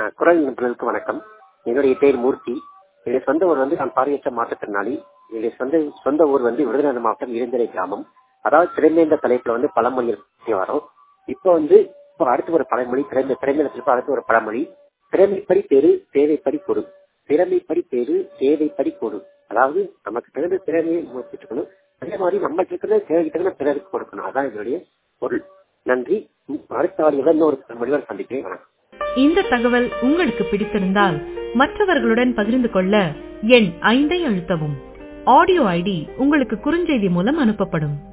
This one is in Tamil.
குரல் நண்பர்களுக்கு வணக்கம் என்னுடைய பேர் மூர்த்தி என்னுடைய சொந்த ஊர் வந்து நான் பார்வையற்ற மாற்றுத்திறனாளி என்னுடைய சொந்த சொந்த ஊர் வந்து விருதுநகர் மாவட்டம் இருந்தரை கிராமம் அதாவது திறமைந்த தலைப்புல வந்து பழமொழி வரும் இப்போ வந்து இப்போ அடுத்து ஒரு பழமொழி திறமை திறமையில அடுத்து ஒரு பழமொழி திறமைப்படி பெரு தேவைப்படி கொடு திறமைப்படி பெரு தேவைப்படி கொடு அதாவது நமக்கு பிறந்த திறமையை முடிச்சுக்கணும் அதே மாதிரி நம்மளுக்கு இருக்கிற தேவைக்கிட்ட பிறருக்கு கொடுக்கணும் அதான் இதனுடைய பொருள் நன்றி அடுத்த வாரியில் இன்னொரு மொழிவர் சந்திக்கிறேன் வணக்கம் இந்த தகவல் உங்களுக்கு பிடித்திருந்தால் மற்றவர்களுடன் பகிர்ந்து கொள்ள எண் ஐந்தை அழுத்தவும் ஆடியோ ஐடி உங்களுக்கு குறுஞ்செய்தி மூலம் அனுப்பப்படும்